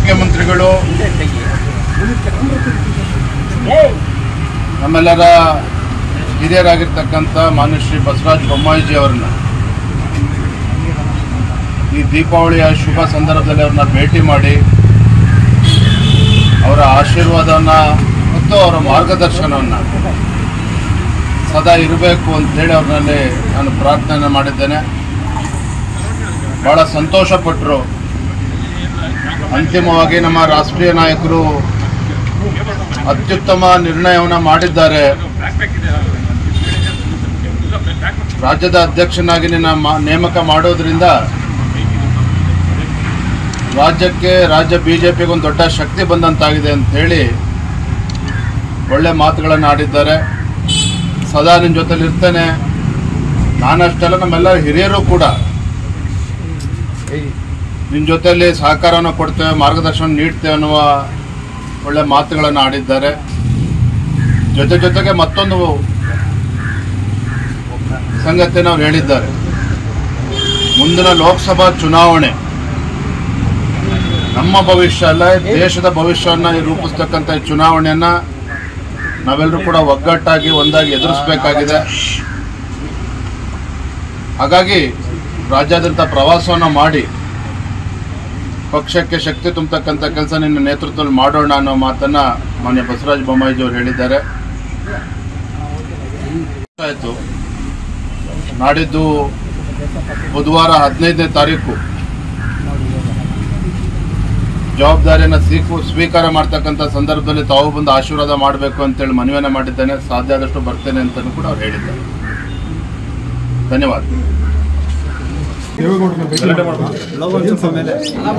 ಮುಖ್ಯಮಂತ್ರಿಗಳು ನಮ್ಮೆಲ್ಲರ ಹಿರಿಯರಾಗಿರ್ತಕ್ಕಂಥ ಮಾನ್ಯ ಶ್ರೀ ಬಸವರಾಜ ಬೊಮ್ಮಾಯಿಜಿ ಅವರನ್ನ ಈ ದೀಪಾವಳಿಯ ಶುಭ ಸಂದರ್ಭದಲ್ಲಿ ಅವ್ರನ್ನ ಭೇಟಿ ಮಾಡಿ ಅವರ ಆಶೀರ್ವಾದವನ್ನು ಮತ್ತು ಅವರ ಮಾರ್ಗದರ್ಶನವನ್ನು ಸದಾ ಇರಬೇಕು ಅಂತೇಳಿ ಅವ್ರನ್ನಲ್ಲಿ ನಾನು ಪ್ರಾರ್ಥನೆ ಮಾಡಿದ್ದೇನೆ ಭಾಳ ಸಂತೋಷಪಟ್ಟರು ಅಂತಿಮವಾಗಿ ನಮ್ಮ ರಾಷ್ಟ್ರೀಯ ನಾಯಕರು ಅತ್ಯುತ್ತಮ ನಿರ್ಣಯವನ್ನು ಮಾಡಿದ್ದಾರೆ ರಾಜ್ಯದ ಅಧ್ಯಕ್ಷನಾಗಿ ನಿನ್ನ ಮಾ- ನೇಮಕ ಮಾಡೋದ್ರಿಂದ ರಾಜ್ಯಕ್ಕೆ ರಾಜ್ಯ ಬಿ ಜೆ ಪಿಗೆ ಒಂದು ದೊಡ್ಡ ಶಕ್ತಿ ಬಂದಂತಾಗಿದೆ ಅಂತ ಹೇಳಿ ಒಳ್ಳೆ ಮಾತುಗಳನ್ನು ಆಡಿದ್ದಾರೆ ಸದಾ ನಿನ್ನ ಜೊತೆಲಿ ಇರ್ತೇನೆ ನಾನಷ್ಟೆಲ್ಲ ನಮ್ಮೆಲ್ಲ ಹಿರಿಯರು ಕೂಡ ನಿನ್ನ ಜೊತೆಯಲ್ಲಿ ಸಹಕಾರವನ್ನು ಕೊಡ್ತೇವೆ ಮಾರ್ಗದರ್ಶನ ನೀಡ್ತೇವೆ ಅನ್ನುವ ಒಳ್ಳೆ ಮಾತುಗಳನ್ನು ಆಡಿದ್ದಾರೆ ಜೊತೆ ಜೊತೆಗೆ ಮತ್ತೊಂದು ಸಂಗತಿಯನ್ನು ಅವ್ರು ಹೇಳಿದ್ದಾರೆ ಮುಂದಿನ ಲೋಕಸಭಾ ಚುನಾವಣೆ ನಮ್ಮ ಭವಿಷ್ಯ ಅಲ್ಲ ದೇಶದ ಭವಿಷ್ಯವನ್ನು ರೂಪಿಸ್ತಕ್ಕಂಥ ಈ ಚುನಾವಣೆಯನ್ನ ನಾವೆಲ್ಲರೂ ಕೂಡ ಒಗ್ಗಟ್ಟಾಗಿ ಒಂದಾಗಿ ಎದುರಿಸಬೇಕಾಗಿದೆ ಹಾಗಾಗಿ ರಾಜ್ಯಾದ್ಯಂತ ಪ್ರವಾಸವನ್ನು ಮಾಡಿ ಪಕ್ಷಕ್ಕೆ ಶಕ್ತಿ ತುಂಬತಕ್ಕಂಥ ಕೆಲಸ ನಿನ್ನ ನೇತೃತ್ವದಲ್ಲಿ ಮಾಡೋಣ ಅನ್ನೋ ಮಾತನ್ನ ಮಾನ್ಯ ಬಸವರಾಜ ಬೊಮ್ಮಾಯಿಜಿ ಅವರು ಹೇಳಿದ್ದಾರೆ ಆಯಿತು ನಾಡಿದ್ದು ಬುಧವಾರ ಹದಿನೈದನೇ ತಾರೀಕು ಜವಾಬ್ದಾರಿಯನ್ನು ಸ್ವೀಕು ಸ್ವೀಕಾರ ಮಾಡ್ತಕ್ಕಂಥ ಸಂದರ್ಭದಲ್ಲಿ ತಾವು ಬಂದು ಆಶೀರ್ವಾದ ಮಾಡಬೇಕು ಅಂತೇಳಿ ಮನವಿಯನ್ನು ಮಾಡಿದ್ದೇನೆ ಸಾಧ್ಯ ಆದಷ್ಟು ಬರ್ತೇನೆ ಅಂತಲೂ ಕೂಡ ಅವ್ರು ಹೇಳಿದ್ದಾರೆ ಧನ್ಯವಾದ ದೇವೇಗೌಡರನ್ನ ಭೇಟಿ ಮಾಡಿ ಏನ್ ಸಮಯ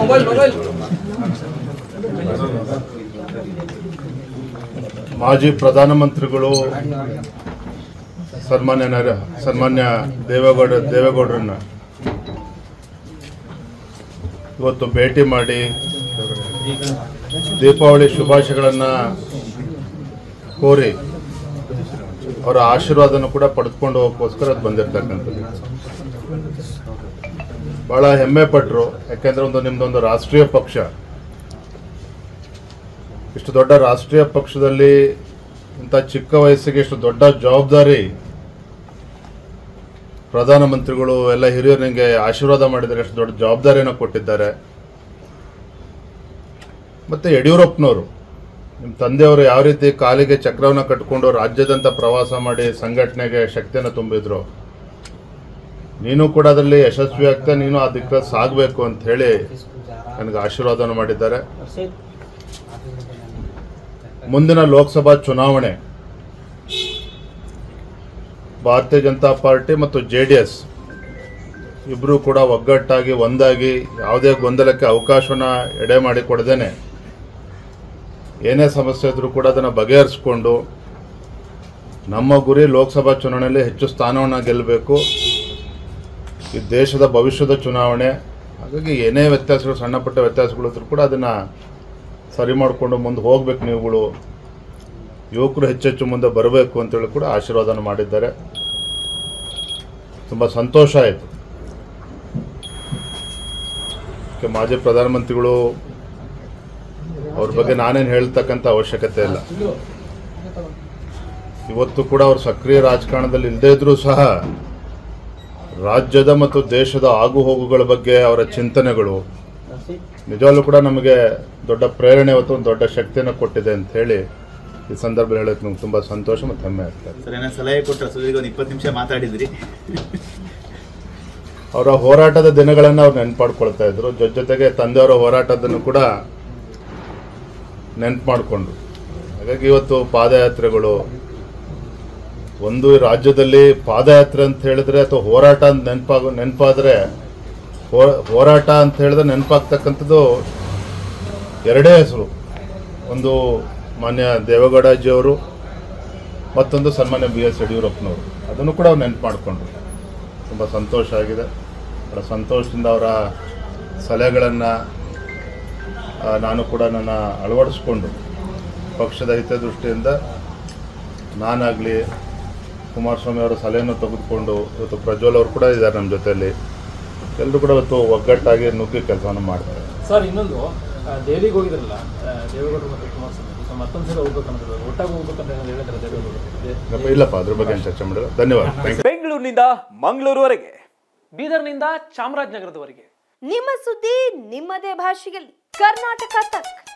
ಮಾಜಿ ಪ್ರಧಾನಮಂತ್ರಿಗಳು ಸನ್ಮಾನ್ಯ ನರ ಸನ್ಮಾನ್ಯ ದೇವೇಗೌಡ ದೇವೇಗೌಡರನ್ನ ಇವತ್ತು ಭೇಟಿ ಮಾಡಿ ದೀಪಾವಳಿ ಶುಭಾಶಯಗಳನ್ನು ಕೋರಿ ಅವರ ಆಶೀರ್ವಾದನ ಕೂಡ ಪಡೆದುಕೊಂಡು ಹೋಗೋಕ್ಕೋಸ್ಕರ ಅದು ಬಂದಿರತಕ್ಕಂಥದ್ದು ಭಾಳ ಹೆಮ್ಮೆ ಪಟ್ಟರು ಯಾಕೆಂದ್ರೆ ಒಂದು ನಿಮ್ದೊಂದು ರಾಷ್ಟ್ರೀಯ ಪಕ್ಷ ಇಷ್ಟು ದೊಡ್ಡ ರಾಷ್ಟ್ರೀಯ ಪಕ್ಷದಲ್ಲಿ ಇಂಥ ಚಿಕ್ಕ ವಯಸ್ಸಿಗೆ ಇಷ್ಟು ದೊಡ್ಡ ಜವಾಬ್ದಾರಿ ಪ್ರಧಾನಮಂತ್ರಿಗಳು ಎಲ್ಲ ಹಿರಿಯರು ನಿಮಗೆ ಆಶೀರ್ವಾದ ಮಾಡಿದ್ದಾರೆ ಎಷ್ಟು ದೊಡ್ಡ ಜವಾಬ್ದಾರಿಯನ್ನು ಕೊಟ್ಟಿದ್ದಾರೆ ಮತ್ತು ಯಡಿಯೂರಪ್ಪನವರು ನಿಮ್ಮ ತಂದೆಯವರು ಯಾವ ರೀತಿ ಕಾಲಿಗೆ ಚಕ್ರವನ್ನು ಕಟ್ಟಿಕೊಂಡು ರಾಜ್ಯದಂತ ಪ್ರವಾಸ ಮಾಡಿ ಸಂಘಟನೆಗೆ ಶಕ್ತಿಯನ್ನು ತುಂಬಿದ್ರು ನೀನು ಕೂಡ ಅದರಲ್ಲಿ ಯಶಸ್ವಿ ಆಗ್ತಾ ನೀನು ಆ ದಿಕ್ಕಲ್ಲಿ ಸಾಗಬೇಕು ಅಂತ ಹೇಳಿ ನನಗೆ ಆಶೀರ್ವಾದವನ್ನು ಮಾಡಿದ್ದಾರೆ ಮುಂದಿನ ಲೋಕಸಭಾ ಚುನಾವಣೆ ಭಾರತೀಯ ಜನತಾ ಪಾರ್ಟಿ ಮತ್ತು ಜೆ ಡಿ ಎಸ್ ಇಬ್ಬರು ಕೂಡ ಒಗ್ಗಟ್ಟಾಗಿ ಒಂದಾಗಿ ಯಾವುದೇ ಗೊಂದಲಕ್ಕೆ ಅವಕಾಶನ ಎಡೆ ಮಾಡಿಕೊಡದೇನೆ ಏನೇ ಸಮಸ್ಯೆ ಇದ್ರೂ ಕೂಡ ಅದನ್ನು ಬಗೆಹರಿಸ್ಕೊಂಡು ನಮ್ಮ ಗುರಿ ಲೋಕಸಭಾ ಚುನಾವಣೆಯಲ್ಲಿ ಹೆಚ್ಚು ಸ್ಥಾನವನ್ನು ಗೆಲ್ಲಬೇಕು ಈ ದೇಶದ ಭವಿಷ್ಯದ ಚುನಾವಣೆ ಹಾಗಾಗಿ ಏನೇ ವ್ಯತ್ಯಾಸಗಳು ಸಣ್ಣ ಪುಟ್ಟ ವ್ಯತ್ಯಾಸಗಳು ಇದ್ರೂ ಕೂಡ ಅದನ್ನು ಸರಿ ಮಾಡಿಕೊಂಡು ಮುಂದೆ ಹೋಗ್ಬೇಕು ನೀವುಗಳು ಯುವಕರು ಹೆಚ್ಚೆಚ್ಚು ಮುಂದೆ ಬರಬೇಕು ಅಂತೇಳಿ ಕೂಡ ಆಶೀರ್ವಾದನ ಮಾಡಿದ್ದಾರೆ ತುಂಬ ಸಂತೋಷ ಆಯಿತು ಅದಕ್ಕೆ ಮಾಜಿ ಪ್ರಧಾನಮಂತ್ರಿಗಳು ಅವ್ರ ಬಗ್ಗೆ ನಾನೇನು ಹೇಳ್ತಕ್ಕಂಥ ಅವಶ್ಯಕತೆ ಇಲ್ಲ ಇವತ್ತು ಕೂಡ ಅವರು ಸಕ್ರಿಯ ರಾಜಕಾರಣದಲ್ಲಿ ಇಲ್ಲದೇ ಇದ್ರೂ ಸಹ ರಾಜ್ಯದ ಮತ್ತು ದೇಶದ ಆಗುಹೋಗುಗಳ ಬಗ್ಗೆ ಅವರ ಚಿಂತನೆಗಳು ನಿಜವಾಗ್ಲೂ ಕೂಡ ನಮಗೆ ದೊಡ್ಡ ಪ್ರೇರಣೆ ಮತ್ತು ಒಂದು ದೊಡ್ಡ ಶಕ್ತಿಯನ್ನು ಕೊಟ್ಟಿದೆ ಅಂತ ಹೇಳಿ ಈ ಸಂದರ್ಭದಲ್ಲಿ ಹೇಳೋಕೆ ನಮ್ಗೆ ತುಂಬ ಸಂತೋಷ ಮತ್ತು ಹೆಮ್ಮೆ ಆಗ್ತದೆ ಸರ್ ಏನೋ ಸಲಹೆ ಕೊಟ್ಟರೆ ಸುದೀರ್ಘ ಒಂದು ಇಪ್ಪತ್ತು ನಿಮಿಷ ಮಾತಾಡಿದ್ರಿ ಅವರ ಹೋರಾಟದ ದಿನಗಳನ್ನು ಅವ್ರು ನೆನ್ಪಾಡ್ಕೊಳ್ತಾ ಇದ್ರು ಜೊತೆ ಜೊತೆಗೆ ತಂದೆಯವರ ಹೋರಾಟದನ್ನು ಕೂಡ ನೆನ್ಪು ಮಾಡಿಕೊಂಡ್ರು ಹಾಗಾಗಿ ಇವತ್ತು ಪಾದಯಾತ್ರೆಗಳು ಒಂದು ಈ ರಾಜ್ಯದಲ್ಲಿ ಪಾದಯಾತ್ರೆ ಅಂತ ಹೇಳಿದ್ರೆ ಅಥವಾ ಹೋರಾಟ ಅಂತ ನೆನಪಾಗ ನೆನಪಾದರೆ ಹೋರಾಟ ಅಂತ ಹೇಳಿದ್ರೆ ನೆನಪಾಗ್ತಕ್ಕಂಥದ್ದು ಎರಡೇ ಹೆಸರು ಒಂದು ಮಾನ್ಯ ದೇವೇಗೌಡಜಿಯವರು ಮತ್ತೊಂದು ಸನ್ಮಾನ್ಯ ಬಿ ಎಸ್ ಯಡಿಯೂರಪ್ಪನವರು ಅದನ್ನು ಕೂಡ ಅವ್ರು ನೆನಪು ಮಾಡಿಕೊಂಡ್ರು ತುಂಬ ಸಂತೋಷ ಆಗಿದೆ ಬಹಳ ಸಂತೋಷದಿಂದ ಅವರ ಸಲಹೆಗಳನ್ನು ನಾನು ಕೂಡ ನನ್ನ ಅಳವಡಿಸ್ಕೊಂಡು ಪಕ್ಷದ ಹಿತದೃಷ್ಟಿಯಿಂದ ನಾನಾಗಲಿ ಕುಮಾರಸ್ವಾಮಿ ಅವರ ಸಲಹೆಯನ್ನು ತೆಗೆದುಕೊಂಡು ಇವತ್ತು ಪ್ರಜ್ವಲ್ ಅವರು ಕೂಡ ಇದ್ದಾರೆ ನಮ್ಮ ಜೊತೆಯಲ್ಲಿ ಎಲ್ಲರೂ ಕೂಡ ಇವತ್ತು ಒಗ್ಗಟ್ಟಾಗಿ ನುಗ್ಗಿ ಕೆಲಸವನ್ನು ಮಾಡ್ತಾರೆ ಸರ್ ಇನ್ನೊಂದು ಆ, ದೆಹಲಿಗೆ ಹೋಗಿದ್ರಲ್ಲ ಆ, ದೇವೇಗೌಡರು ಮತ್ತು ಕುಮಾರಸ್ವಾಮಿ ಸೊ ಮತ್ತೊಂದು ಸಲ ಹೋಗ್ಬೇಕು ಅನ್ನೋದು ಒಟ್ಟಾಗಿ ಹೋಗ್ಬೇಕಂತ ಏನಾದ್ರು ಹೇಳಿದ್ರೆ ದೇವೇಗೌಡರು ದೇ- ಇಲ್ಲಪ್ಪ, ಇಲ್ಲಪ್ಪ ಅದ್ರ ಬಗ್ಗೆ ಏನು ಚರ್ಚೆ ಮಾಡಿಲ್ಲ ಧನ್ಯವಾದ ಥ್ಯಾಂಕ್ ಯು ಬೆಂಗಳೂರಿನಿಂದ ಮಂಗಳೂರುವರೆಗೆ ಬೀದರ್ನಿಂದ ಚಾಮರಾಜನಗರದವರೆಗೆ ನಿಮ್ಮ ಸುದ್ದಿ ನಿಮ್ಮದೇ ಭಾಷೆಯಲ್ಲಿ ಕರ್ನಾಟಕ ತಕ್